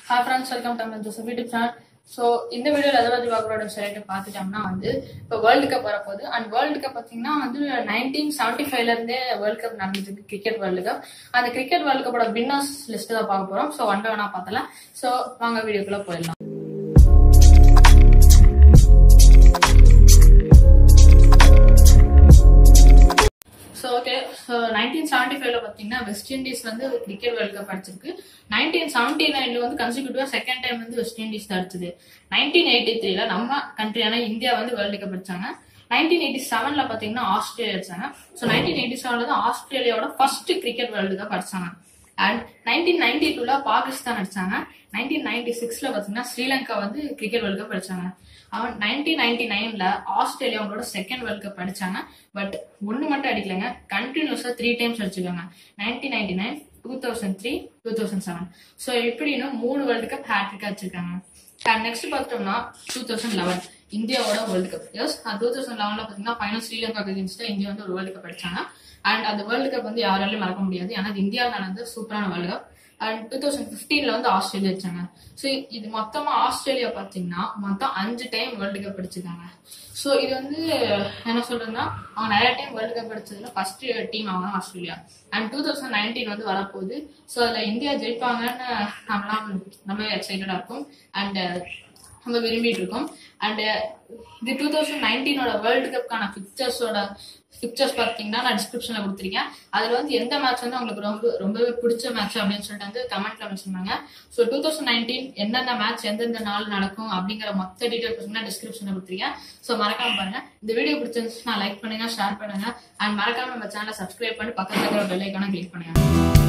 hi friends welcome to Joseph YouTube channel so இந்த வீடியோவில் எதை பற்றி பார்க்குறோட சொல்லிட்டு பார்த்துட்டோம்னா வந்து இப்போ வேர்ல்டு கப் வரப்போகுது அண்ட் வேர்ல்டு கப் பார்த்தீங்கன்னா வந்து நைன்டீன் செவன்ட்டி ஃபைவ்லேருந்தே வேர்ல்டு கப் நடந்துருக்கு கிரிக்கெட் வேர்ல்டு கப் அந்த கிரிக்கெட் வேர்ல்டு கப்போட வின்னர்ஸ் லிஸ்ட்டு தான் பார்க்க போகிறோம் ஸோ ஒன் வேணா பார்த்தலாம் ஸோ வாங்க வீடியோக்குள்ளே போயிடலாம் so okay so nineteen seventy ஃபைவ்ல பார்த்தீங்கன்னா வெஸ்ட் இண்டீஸ் வந்து கிரிக்கெட் வேர்ல்டு கப் அடிச்சிருக்கு நைன்டீன் செவன்டி நைன்ல வந்து கன்சிக்யூட்டிவா செகண்ட் டைம் வந்து வெஸ்ட் இண்டீஸ் தான் அடிச்சது நைன்டீன் எயிட்டி த்ரீல நம்ம கண்ட்ரியான இந்தியா வந்து வேர்ல்டு கப் அடிச்சாங்க நைன்டீன் எயிட்டி செவன்ல பார்த்தீங்கன்னா ஆஸ்திரேலியா அடிச்சாங்க ஸோ நைன்டீன் எயிட்டி செவன்ல தான் ஆஸ்திரேலியாவோட ஃபர்ஸ்ட் கிரிக்கெட் வேர்ல்டு கப் அடிச்சாங்க அண்ட் நைன்டீன் நைன்டி டூல பாகிஸ்தான் அடிச்சாங்க நைன்டீன் நைன்டி சிக்ஸ்ல பாத்தீங்கன்னா ஸ்ரீலங்கா வந்து கிரிக்கெட் வேர்ல்டு கப் அடிச்சாங்க அவன் நைன்டீன் நைன்டி நைன்ல ஆஸ்திரேலியா அவங்களோட செகண்ட் வேர்ல்டு கப் அடிச்சாங்க பட் ஒண்ணு மட்டும் அடிக்கலங்க கண்டினியூஸா த்ரீ டைம்ஸ் அடிச்சிருக்காங்க nineteen ninety nine two thousand three two thousand seven so இப்படின்னு மூணு வேர்ல்டு கப் ஹேட்ரிக் அடிச்சிருக்காங்க அண்ட் நெக்ஸ்ட் பார்த்தோம்னா டூ தௌசண்ட் லெவன் இந்தியாவோட world cup yes two thousand லெவன்ல பார்த்தீங்கன்னா ஃபைனல் ஸ்ரீலங்கா அகேன்ஸ்ட் இந்தியா வந்து ஒரு வேர்ல்டு கப் அடிச்சாங்க அண்ட் அந்த வேர்ல்டு கப் வந்து யாராலையும் மறக்க முடியாது ஏன்னா அது இந்தியாவில் நடந்த சூப்பரான world cup and two thousand ஃபிஃப்டீன்ல வந்து ஆஸ்திரேலியா வச்சாங்க ஸோ இது மொத்தமா ஆஸ்திரேலியா பார்த்தீங்கன்னா மொத்தம் அஞ்சு டைம் வேர்ல்டு கப் அடிச்சிருக்காங்க ஸோ இது வந்து என்ன சொல்றதுன்னா அவங்க நிறைய டைம் வேர்ல்டு கப் அடிச்சதுல ஃபர்ஸ்ட் டீம் அவங்க தான் Australia and two thousand nineteen வந்து வரப்போகுது ஸோ அதில் இந்தியா ஜெயிப்பாங்கன்னு நம்மளாம் ரொம்பவே எக்ஸைட்டடா இருக்கும் அண்ட் ரொம்ப விரும்பிட்டு இருக்கோம் அண்ட் இது டூ தௌசண்ட் நைன்டீனோட வேர்ல்டு கப்கான பிக்சர்ஸோட பிக்சர்ஸ் பார்த்தீங்கன்னா நான் டிஸ்கிரிப்ஷன்ல கொடுத்துருக்கேன் அதுல வந்து எந்த மேட்ச் வந்து உங்களுக்கு ரொம்ப ரொம்பவே பிடிச்ச மேட்ச் அப்படின்னு சொல்லிட்டு வந்து கமெண்ட்ல mention so two thousand nineteen எந்தெந்த மேட்ச் எந்தெந்த நாள் நடக்கும் அப்படிங்கிற மொத்த டீடைல் பார்த்தீங்கன்னா டிஸ்கிரிப்ஷன்ல கொடுத்துருக்கேன் ஸோ மறக்காம பாருங்க இந்த வீடியோ பிடிச்சிருந்துச்சுன்னா லைக் பண்ணுங்க ஷேர் பண்ணுங்க அண்ட் மறக்காம நம்ம சேனலை சப்ஸ்கிரைப் பண்ணி பக்கத்துல இருக்கிற பெல் ஐக்கான கிளிக் பண்ணுங்க